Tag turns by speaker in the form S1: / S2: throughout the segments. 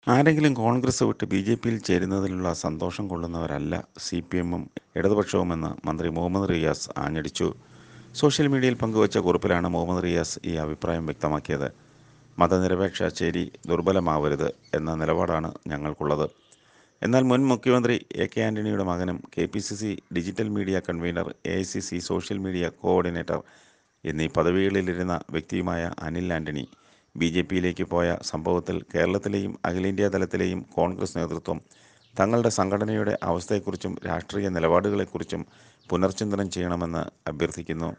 S1: ആരെങ്കിലും കോൺഗ്രസ് വിട്ട് B J പിയിൽ ചേരുന്നതിലുള്ള സന്തോഷം കൊള്ളുന്നവരല്ല സി പി എമ്മും ഇടതുപക്ഷവുമെന്ന് മന്ത്രി മുഹമ്മദ് റിയാസ് ആഞ്ഞടിച്ചു സോഷ്യൽ മീഡിയയിൽ പങ്കുവച്ച കുറിപ്പിലാണ് മുഹമ്മദ് റിയാസ് ഈ അഭിപ്രായം വ്യക്തമാക്കിയത് മതനിരപേക്ഷ ചേരി ദുർബലമാവരുത് എന്ന നിലപാടാണ് ഞങ്ങൾക്കുള്ളത് എന്നാൽ മുൻ മുഖ്യമന്ത്രി എ കെ ആൻ്റണിയുടെ മകനും K P C C digital media convener A I C C social media coordinator എന്നീ പദവികളിലിരുന്ന വ്യക്തിയുമായ അനിൽ ആൻ്റണി ബി ജെ പിയിലേക്ക് പോയ സംഭവത്തിൽ കേരളത്തിലെയും അഖിലേന്ത്യാ തലത്തിലെയും കോൺഗ്രസ് നേതൃത്വം തങ്ങളുടെ സംഘടനയുടെ അവസ്ഥയെക്കുറിച്ചും രാഷ്ട്രീയ നിലപാടുകളെക്കുറിച്ചും പുനർചിന്തനം ചെയ്യണമെന്ന് അഭ്യർത്ഥിക്കുന്നു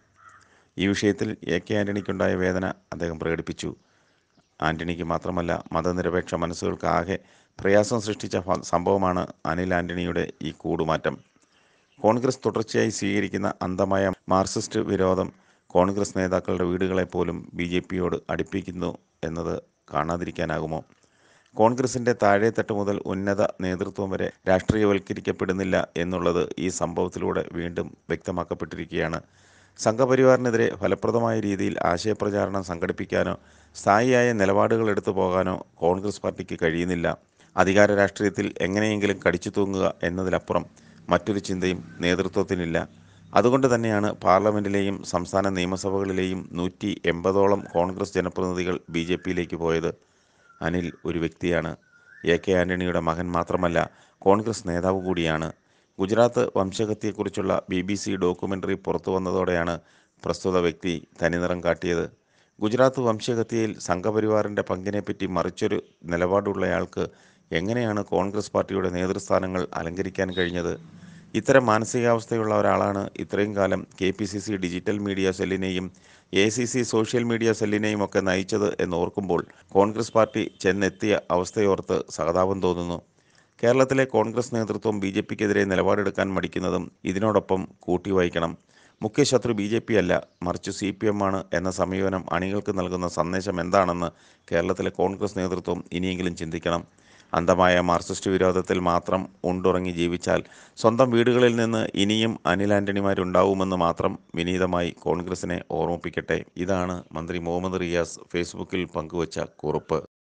S1: ഈ വിഷയത്തിൽ എ കെ ആൻ്റണിക്കുണ്ടായ വേദന അദ്ദേഹം പ്രകടിപ്പിച്ചു ആൻ്റണിക്ക് മാത്രമല്ല മതനിരപേക്ഷ മനസ്സുകൾക്ക് ആകെ പ്രയാസം സൃഷ്ടിച്ച ഫ- സംഭവമാണ് അനിൽ ആൻ്റണിയുടെ ഈ കൂടുമാറ്റം കോൺഗ്രസ് തുടർച്ചയായി സ്വീകരിക്കുന്ന അന്ധമായ മാർക്സിസ്റ്റ് വിരോധം കോൺഗ്രസ് നേതാക്കളുടെ വീടുകളെ പോലും ബി ജെ പിയോട് അടുപ്പിക്കുന്നു എന്നത് കാണാതിരിക്കാനാകുമോ കോൺഗ്രസിൻ്റെ താഴെത്തട്ട് മുതൽ ഉന്നത നേതൃത്വം വരെ രാഷ്ട്രീയവൽക്കരിക്കപ്പെടുന്നില്ല എന്നുള്ളത് ഈ സംഭവത്തിലൂടെ വീണ്ടും വ്യക്തമാക്കപ്പെട്ടിരിക്കുകയാണ് സംഘപരിവാറിനെതിരെ ഫലപ്രദമായ രീതിയിൽ ആശയപ്രചാരണം സംഘടിപ്പിക്കാനോ സ്ഥായിയായ നിലപാടുകൾ എടുത്തു പോകാനോ കോൺഗ്രസ് പാർട്ടിക്ക് കഴിയുന്നില്ല അധികാര രാഷ്ട്രീയത്തിൽ എങ്ങനെയെങ്കിലും കടിച്ചു തൂങ്ങുക എന്നതിലപ്പുറം മറ്റൊരു ചിന്തയും നേതൃത്വത്തിനില്ല അതുകൊണ്ട് തന്നെയാണ് പാർലമെൻറ്റിലെയും സംസ്ഥാന നിയമസഭകളിലെയും നൂറ്റി എൺപതോളം കോൺഗ്രസ് ജനപ്രതിനിധികൾ ബി ജെ പിയിലേക്ക് പോയത് അനിൽ ഒരു വ്യക്തിയാണ് എ കെ ആൻ്റണിയുടെ മകൻ മാത്രമല്ല കോൺഗ്രസ് നേതാവ് കൂടിയാണ് ഗുജറാത്ത് വംശഹത്യയെക്കുറിച്ചുള്ള ബി ബി സി ഡോക്യുമെൻ്ററി പുറത്തു വന്നതോടെയാണ് പ്രസ്തുത വ്യക്തി തനിനിറം കാട്ടിയത് ഗുജറാത്ത് വംശഹത്യയിൽ സംഘപരിവാറിൻ്റെ പങ്കിനെപ്പറ്റി മറിച്ചൊരു നിലപാടുള്ളയാൾക്ക് എങ്ങനെയാണ് കോൺഗ്രസ് പാർട്ടിയുടെ നേതൃസ്ഥാനങ്ങൾ അലങ്കരിക്കാൻ കഴിഞ്ഞത് ഇത്തരം മാനസികാവസ്ഥയുള്ള ഒരാളാണ് ഇത്രയും കാലം K P C C digital media സെല്ലിനെയും A C C social media സെല്ലിനെയും ഒക്കെ നയിച്ചത് എന്നോർക്കുമ്പോൾ കോൺഗ്രസ് പാർട്ടി ചെന്നെത്തിയ അവസ്ഥയോർത്ത് സഹതാപം തോന്നുന്നു കേരളത്തിലെ കോൺഗ്രസ് നേതൃത്വം ബി ജെ പിക്കെതിരെ നിലപാടെടുക്കാൻ മടിക്കുന്നതും ഇതിനോടൊപ്പം കൂട്ടിവായിക്കണം മുഖ്യശത്രു ബി ജെ പി അല്ല മറിച്ച് സി പി എം ആണ് എന്ന സമീപനം അണികൾക്ക് നൽകുന്ന സന്ദേശം എന്താണെന്ന് കേരളത്തിലെ കോൺഗ്രസ് നേതൃത്വം ഇനിയെങ്കിലും ചിന്തിക്കണം അന്ധമായ മാർക്സിസ്റ്റ് വിരോധത്തിൽ മാത്രം ഉണ്ടുറങ്ങി ജീവിച്ചാൽ സ്വന്തം വീടുകളിൽ നിന്ന് ഇനിയും അനിൽ ആൻ്റണിമാരുണ്ടാവുമെന്ന് മാത്രം വിനീതമായി കോൺഗ്രസിനെ ഓർമ്മിപ്പിക്കട്ടെ ഇതാണ് മന്ത്രി മുഹമ്മദ് റിയാസ് ഫേസ്ബുക്കിൽ പങ്കുവച്ച കുറിപ്പ്